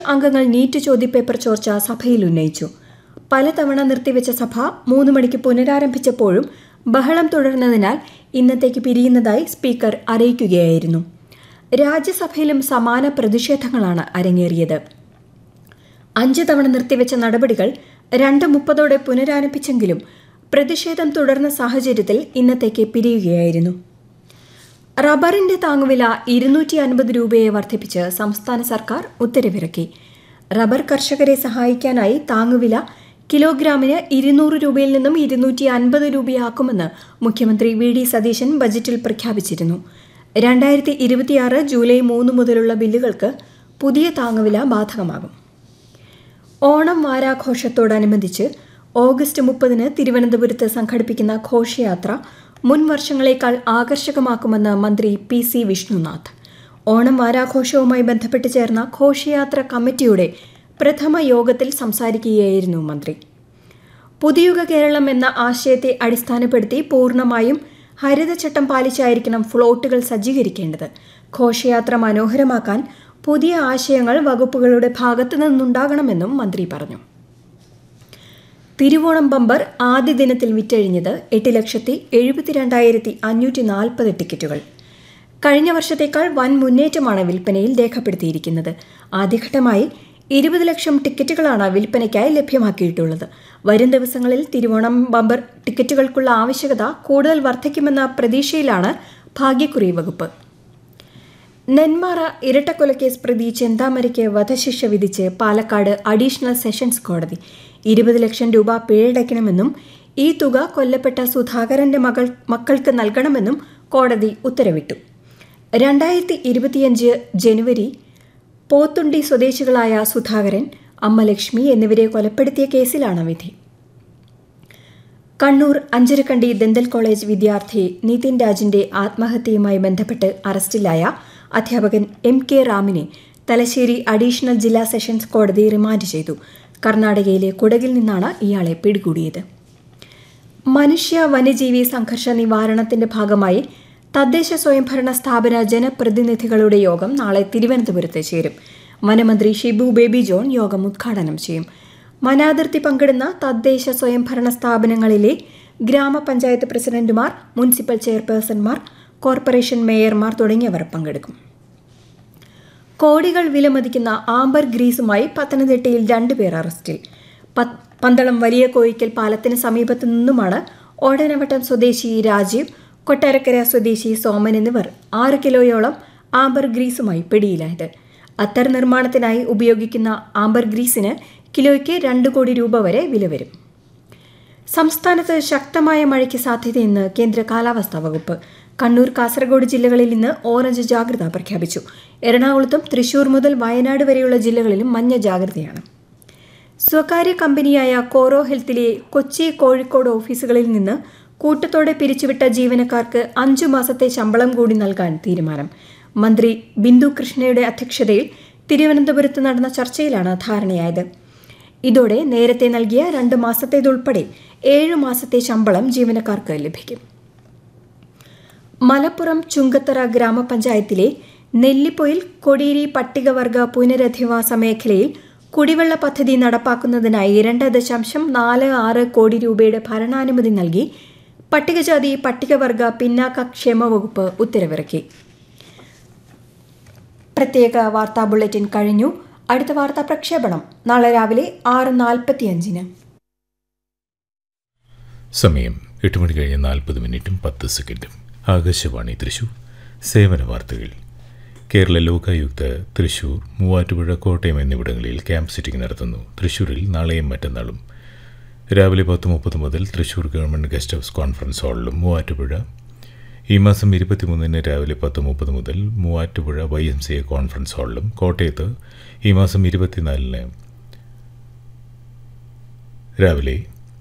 അംഗങ്ങൾ നീറ്റ് ചോദ്യപേപ്പർ ചോർച്ച സഭയിൽ ഉന്നയിച്ചു പലതവണ നിർത്തിവെച്ച സഭ മൂന്ന് മണിക്ക് പുനരാരംഭിച്ചപ്പോഴും ബഹളം തുടർന്നതിനാൽ ഇന്നത്തേക്ക് പിരിയുന്നതായി സ്പീക്കർ അറിയിക്കുകയായിരുന്നു രാജ്യസഭയിലും സമാന പ്രതിഷേധങ്ങളാണ് അരങ്ങേറിയത് അഞ്ച് തവണ നിർത്തിവെച്ച നടപടികൾ രണ്ട് മുപ്പതോടെ പുനരാരംഭിച്ചെങ്കിലും പ്രതിഷേധം തുടർന്ന സാഹചര്യത്തിൽ ഇന്നത്തേക്ക് പിരിയുകയായിരുന്നു റബ്ബറിന്റെ താങ്ങുവില ഇരുന്നൂറ്റി അൻപത് രൂപയെ വർദ്ധിപ്പിച്ച് സംസ്ഥാന സർക്കാർ ഉത്തരവിറക്കി റബ്ബർ കർഷകരെ സഹായിക്കാനായി താങ്ങുവില കിലോഗ്രാമിന് ഇരുന്നൂറ് രൂപയിൽ നിന്നും ഇരുന്നൂറ്റി അൻപത് രൂപയാക്കുമെന്ന് മുഖ്യമന്ത്രി വി ഡി സതീശൻ ബജറ്റിൽ പ്രഖ്യാപിച്ചിരുന്നു രണ്ടായിരത്തി ഇരുപത്തിയാറ് ജൂലൈ മൂന്ന് മുതലുള്ള ബില്ലുകൾക്ക് പുതിയ താങ്ങുവില ബാധകമാകും ഓണം വാരാഘോഷത്തോടനുബന്ധിച്ച് ഓഗസ്റ്റ് മുപ്പതിന് തിരുവനന്തപുരത്ത് സംഘടിപ്പിക്കുന്ന ഘോഷയാത്ര മുൻ വർഷങ്ങളേക്കാൾ ആകർഷകമാക്കുമെന്ന് മന്ത്രി പി സി വിഷ്ണുനാഥ് ഓണം വാരാഘോഷവുമായി ബന്ധപ്പെട്ട് ചേർന്ന ഘോഷയാത്ര കമ്മിറ്റിയുടെ പ്രഥമ യോഗത്തിൽ സംസാരിക്കുകയായിരുന്നു മന്ത്രി പുതിയുഗ കേരളം എന്ന ആശയത്തെ അടിസ്ഥാനപ്പെടുത്തി പൂർണ്ണമായും ഹരിതചട്ടം പാലിച്ചായിരിക്കണം ഫ്ലോട്ടുകൾ സജ്ജീകരിക്കേണ്ടത് ഘോഷയാത്ര മനോഹരമാക്കാൻ പുതിയ ആശയങ്ങൾ വകുപ്പുകളുടെ ഭാഗത്തു നിന്നുണ്ടാകണമെന്നും മന്ത്രി പറഞ്ഞു തിരുവോണം ബമ്പർ ആദ്യ ദിനത്തിൽ വിറ്റഴിഞ്ഞത് എട്ട് ലക്ഷത്തി എഴുപത്തിരണ്ടായിരത്തി അഞ്ഞൂറ്റി നാൽപ്പത് ടിക്കറ്റുകൾ കഴിഞ്ഞ വർഷത്തേക്കാൾ വൻ മുന്നേറ്റമാണ് വിൽപ്പനയിൽ രേഖപ്പെടുത്തിയിരിക്കുന്നത് ആദ്യഘട്ടമായി ഇരുപത് ലക്ഷം ടിക്കറ്റുകളാണ് വിൽപ്പനയ്ക്കായി ലഭ്യമാക്കിയിട്ടുള്ളത് വരും ദിവസങ്ങളിൽ തിരുവോണം ബമ്പർ ടിക്കറ്റുകൾക്കുള്ള ആവശ്യകത കൂടുതൽ വർദ്ധിക്കുമെന്ന പ്രതീക്ഷയിലാണ് ഭാഗ്യക്കുറി വകുപ്പ് നെന്മാറ ഇരട്ടക്കൊലക്കേസ് പ്രതി ചെന്താമരയ്ക്ക് വധശിക്ഷ വിധിച്ച് പാലക്കാട് അഡീഷണൽ സെഷൻസ് കോടതി ഇരുപത് ലക്ഷം രൂപ പിഴയടയ്ക്കണമെന്നും ഈ തുക കൊല്ലപ്പെട്ട സുധാകരന്റെ മകൾ മക്കൾക്ക് നൽകണമെന്നും കോടതി ഉത്തരവിട്ടു രണ്ടായിരത്തി ഇരുപത്തിയഞ്ച് ജനുവരി പോത്തുണ്ടി സ്വദേശികളായ സുധാകരൻ അമ്മ ലക്ഷ്മി എന്നിവരെ കൊലപ്പെടുത്തിയ കേസിലാണ് വിധി കണ്ണൂർ അഞ്ചരക്കണ്ടി ദന്തൽ കോളേജ് വിദ്യാർത്ഥി നിതിൻ രാജിന്റെ ആത്മഹത്യയുമായി ബന്ധപ്പെട്ട് അറസ്റ്റിലായ അധ്യാപകൻ എം കെ റാമിനെ തലശ്ശേരി അഡീഷണൽ ജില്ലാ സെഷൻസ് കോടതി റിമാൻഡ് ചെയ്തു കർണാടകയിലെ കുടകിൽ നിന്നാണ് ഇയാളെ പിടികൂടിയത് മനുഷ്യ വന്യജീവി സംഘർഷ നിവാരണത്തിന്റെ ഭാഗമായി തദ്ദേശ സ്വയംഭരണ സ്ഥാപന ജനപ്രതിനിധികളുടെ യോഗം നാളെ തിരുവനന്തപുരത്ത് ചേരും വനമന്ത്രി ഷിബു ബേബി ജോൺ യോഗം ഉദ്ഘാടനം ചെയ്യും വനാതിർത്തി പങ്കിടുന്ന തദ്ദേശ സ്വയംഭരണ സ്ഥാപനങ്ങളിലെ ഗ്രാമപഞ്ചായത്ത് പ്രസിഡന്റുമാർ മുനിസിപ്പൽ ചെയർപേഴ്സൺമാർ കോർപ്പറേഷൻ മേയർമാർ തുടങ്ങിയവർ പങ്കെടുക്കും കോടികൾ വിലമതിക്കുന്ന ആംബർ ഗ്രീസുമായി പത്തനംതിട്ടയിൽ രണ്ടുപേർ അറസ്റ്റിൽ പന്തളം വലിയ കോയിക്കൽ പാലത്തിന് സമീപത്തു നിന്നുമാണ് ഓടനവട്ടം സ്വദേശി രാജീവ് കൊട്ടാരക്കര സ്വദേശി സോമൻ എന്നിവർ ആറ് കിലോയോളം ആംബർ ഗ്രീസുമായി പിടിയിലായത് അത്തർ നിർമ്മാണത്തിനായി ഉപയോഗിക്കുന്ന ആംബർ ഗ്രീസിന് കിലോയ്ക്ക് രണ്ട് കോടി രൂപ വരെ വില വരും സംസ്ഥാനത്ത് ശക്തമായ മഴയ്ക്ക് സാധ്യതയെന്ന് കേന്ദ്ര കാലാവസ്ഥാ വകുപ്പ് കണ്ണൂർ കാസർഗോഡ് ജില്ലകളിൽ ഇന്ന് ഓറഞ്ച് ജാഗ്രത പ്രഖ്യാപിച്ചു എറണാകുളത്തും തൃശൂർ മുതൽ വയനാട് വരെയുള്ള ജില്ലകളിലും മഞ്ഞ ജാഗ്രതയാണ് സ്വകാര്യ കമ്പനിയായ കോറോ ഹെൽത്തിലെ കൊച്ചി കോഴിക്കോട് ഓഫീസുകളിൽ നിന്ന് കൂട്ടത്തോടെ പിരിച്ചുവിട്ട ജീവനക്കാർക്ക് അഞ്ചു മാസത്തെ ശമ്പളം കൂടി നൽകാൻ തീരുമാനം മന്ത്രി ബിന്ദു കൃഷ്ണയുടെ അധ്യക്ഷതയിൽ തിരുവനന്തപുരത്ത് നടന്ന ചർച്ചയിലാണ് ധാരണയായത് ഇതോടെ നേരത്തെ നൽകിയ രണ്ട് മാസത്തേതുൾപ്പെടെ ഏഴു മാസത്തെ ശമ്പളം ജീവനക്കാർക്ക് ലഭിക്കും മലപ്പുറം ചുങ്കത്തറ ഗ്രാമപഞ്ചായത്തിലെ നെല്ലിപ്പൊയിൽ കൊടിയേരി പട്ടികവർഗ പുനരധിവാസ മേഖലയിൽ കുടിവെള്ള പദ്ധതി നടപ്പാക്കുന്നതിനായി രണ്ട് ദശാംശം നാല് ആറ് കോടി രൂപയുടെ ഭരണാനുമതി നൽകി പട്ടികജാതി പട്ടികവർഗ പിന്നാക്ക ക്ഷേമ വകുപ്പ് ഉത്തരവിറക്കി പ്രത്യേക വാർത്താ ബുള്ളറ്റിൻ കഴിഞ്ഞു അടുത്ത വാർത്താ പ്രക്ഷേപണം നാളെ രാവിലെ ആറ് നാൽപ്പത്തിയഞ്ചിന് സമയം എട്ട് മണി കഴിഞ്ഞ് നാൽപ്പത് മിനിറ്റും പത്ത് സെക്കൻഡും ആകാശവാണി തൃശൂർ സേവന വാർത്തകൾ കേരള ലോകായുക്ത തൃശൂർ മൂവാറ്റുപുഴ കോട്ടയം എന്നിവിടങ്ങളിൽ ക്യാമ്പ് സിറ്റിംഗ് നടത്തുന്നു തൃശൂരിൽ നാളെയും മറ്റന്നാളും രാവിലെ പത്ത് മുപ്പത് മുതൽ Thrissur government guest house conference ഹാളിലും മൂവാറ്റുപുഴ ഈ മാസം ഇരുപത്തിമൂന്നിന് രാവിലെ പത്ത് മുപ്പത് മുതൽ Muvattupuzha Y M C A conference ഹാളിലും കോട്ടയത്ത് ഈ മാസം ഇരുപത്തിനാലിന് രാവിലെ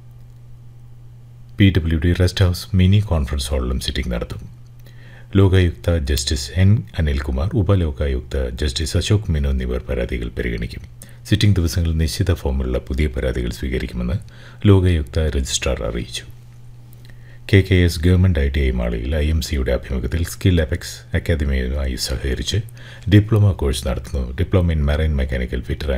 P W D rest house mini conference ഹാളിലും സിറ്റിംഗ് നടത്തും Lokayukta justice N Anilkumar Upalokayukta justice Ashok Menon എന്നിവർ പരാതികൾ പരിഗണിക്കും സിറ്റിംഗ് ദിവസങ്ങളിൽ നിശ്ചിത ഫോമിലുള്ള പുതിയ പരാതികൾ സ്വീകരിക്കുമെന്ന് ലോകായുക്ത രജിസ്ട്രാർ അറിയിച്ചു K K S government I T I മാളിൽ ഐ എം സിയുടെ ആഭിമുഖ്യത്തിൽ സ്കിൽ എഫക്സ് അക്കാദമിയുമായി സഹകരിച്ച് ഡിപ്ലോമ കോഴ്സ് നടത്തുന്നു diploma in marine mechanical fitter